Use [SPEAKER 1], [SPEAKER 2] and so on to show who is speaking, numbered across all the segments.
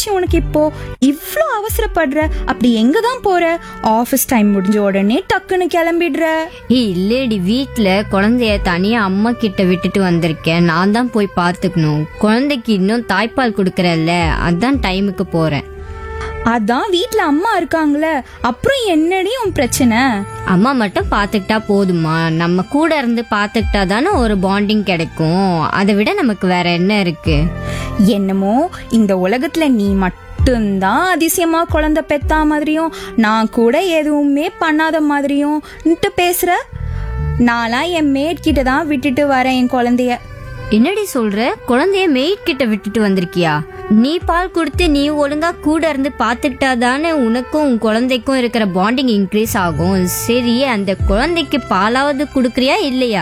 [SPEAKER 1] என்னாச்சு உனக்கு இப்போ இவ்ளோ அவசரப்படுற அப்படி எங்க தான் போற ஆபீஸ் டைம் முடிஞ்ச உடனே டக்குன்னு கிளம்பிடுற
[SPEAKER 2] ஏய் இல்லடி வீட்ல குழந்தைய தனியா அம்மா கிட்ட விட்டுட்டு வந்திருக்கேன் நான் தான் போய் பாத்துக்கணும் குழந்தைக்கு இன்னும் தாய்ப்பால் கொடுக்கறல்ல அதான் டைமுக்கு போறேன்
[SPEAKER 1] அதான் வீட்ல அம்மா இருக்காங்களே அப்புறம் என்னடி உன் பிரச்சனை
[SPEAKER 2] அம்மா மட்டும் பாத்துக்கிட்டா போதுமா நம்ம கூட இருந்து பாத்துக்கிட்டா தானே ஒரு பாண்டிங் கிடைக்கும் அதை விட நமக்கு வேற என்ன இருக்கு
[SPEAKER 1] என்னமோ இந்த உலகத்துல நீ மட்டும்தான் அதிசயமா குழந்தை பெத்தா மாதிரியும் நான் கூட எதுவுமே பண்ணாத மாதிரியும் ன்ட்டு பேசுற நான்லாம் என் மேட் கிட்ட தான் விட்டுட்டு வரேன் என் குழந்தைய
[SPEAKER 2] என்னடி சொல்ற குழந்தைய மெய்ட் கிட்ட விட்டுட்டு வந்திருக்கியா நீ பால் கொடுத்து நீ ஒழுங்கா கூட இருந்து பாத்துக்கிட்டா தானே உனக்கும் உன் குழந்தைக்கும் இருக்கிற பாண்டிங் இன்க்ரீஸ் ஆகும் சரி அந்த குழந்தைக்கு பாலாவது குடுக்கறியா இல்லையா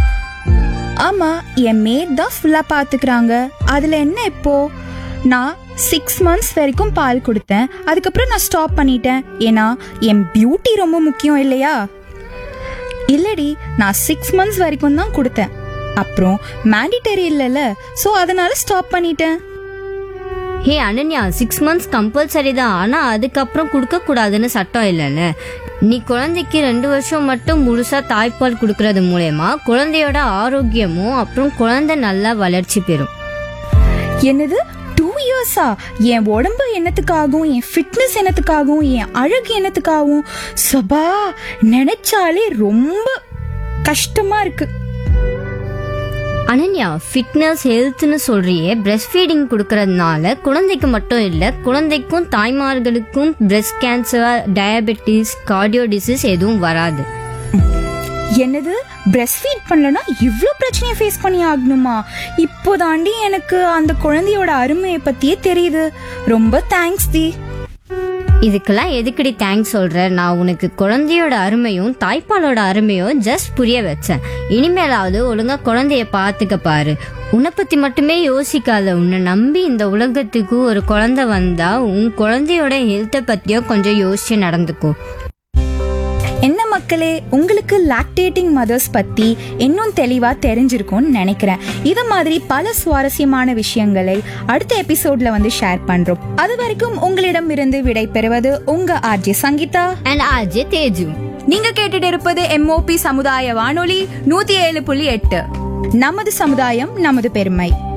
[SPEAKER 1] ஆமா என் மேட் தான் ஃபுல்லா பாத்துக்கிறாங்க அதுல என்ன இப்போ நான் சிக்ஸ் மந்த்ஸ் வரைக்கும் பால் கொடுத்தேன் அதுக்கப்புறம் நான் ஸ்டாப் பண்ணிட்டேன் ஏன்னா என் பியூட்டி ரொம்ப முக்கியம் இல்லையா இல்லடி நான் சிக்ஸ் மந்த்ஸ் வரைக்கும் தான் கொடுத்தேன் அப்புறம் மேண்டிட்டரி இல்லைல்ல ஸோ அதனால ஸ்டாப் பண்ணிட்டேன்
[SPEAKER 2] hey Ananya six months compulsory தான் ஆனா அதுக்கப்புறம் கொடுக்க கூடாதுன்னு சட்டம் இல்லைல்ல நீ குழந்தைக்கு ரெண்டு வருஷம் மட்டும் முழுசா தாய்ப்பால் கொடுக்கறது மூலயமா குழந்தையோட ஆரோக்கியமும் அப்புறம் குழந்தை நல்லா வளர்ச்சி பெறும்
[SPEAKER 1] என்னது டூ இயர்ஸா என் உடம்பு என்னத்துக்காகவும் என் ஃபிட்னஸ் என்னத்துக்காகவும் என் அழகு என்னத்துக்காகவும் சபா நினைச்சாலே ரொம்ப கஷ்டமா இருக்கு
[SPEAKER 2] அனன்யா ஃபிட்னஸ் ஹெல்த்னு சொல்றியே பிரஸ்ட் ஃபீடிங் கொடுக்கறதுனால குழந்தைக்கு மட்டும் இல்ல குழந்தைக்கும் தாய்மார்களுக்கும் breast cancer diabetes cardio disease எதுவும் வராது
[SPEAKER 1] என்னது பிரஸ்ட் ஃபீட் பண்ணலனா இவ்ளோ பிரச்சனையை ஃபேஸ் பண்ணி ஆகணுமா இப்போதாண்டி எனக்கு அந்த குழந்தையோட அருமையை பத்தியே தெரியுது ரொம்ப தேங்க்ஸ் தி
[SPEAKER 2] இதுக்கெல்லாம் எதுக்குடி தேங்க்ஸ் சொல்ற நான் உனக்கு குழந்தையோட அருமையும் தாய்ப்பாலோட அருமையும் ஜஸ்ட் புரிய வச்சேன் இனிமேலாவது ஒழுங்கா குழந்தைய பாத்துக்க பாரு உன்னை பத்தி மட்டுமே யோசிக்காத உன்னை நம்பி இந்த உலகத்துக்கு ஒரு குழந்தை வந்தா உன் குழந்தையோட ஹெல்த்தை பத்தியோ கொஞ்சம் யோசிச்சு நடந்துக்கோ
[SPEAKER 1] என்ன மக்களே உங்களுக்கு லாக்டேட்டிங் மதர்ஸ் பத்தி இன்னும் தெளிவா தெரிஞ்சிருக்கும்னு நினைக்கிறேன் இது மாதிரி பல சுவாரஸ்யமான விஷயங்களை அடுத்த எபிசோட்ல வந்து ஷேர் பண்றோம் அது வரைக்கும் உங்களிடம் இருந்து விடை பெறுவது உங்க RJ Sangeetha
[SPEAKER 2] and RJ Teju
[SPEAKER 1] நீங்க கேட்டுட்டு இருப்பது எம்ஓபி சமுதாய வானொலி நூத்தி ஏழு புள்ளி எட்டு நமது சமுதாயம் நமது பெருமை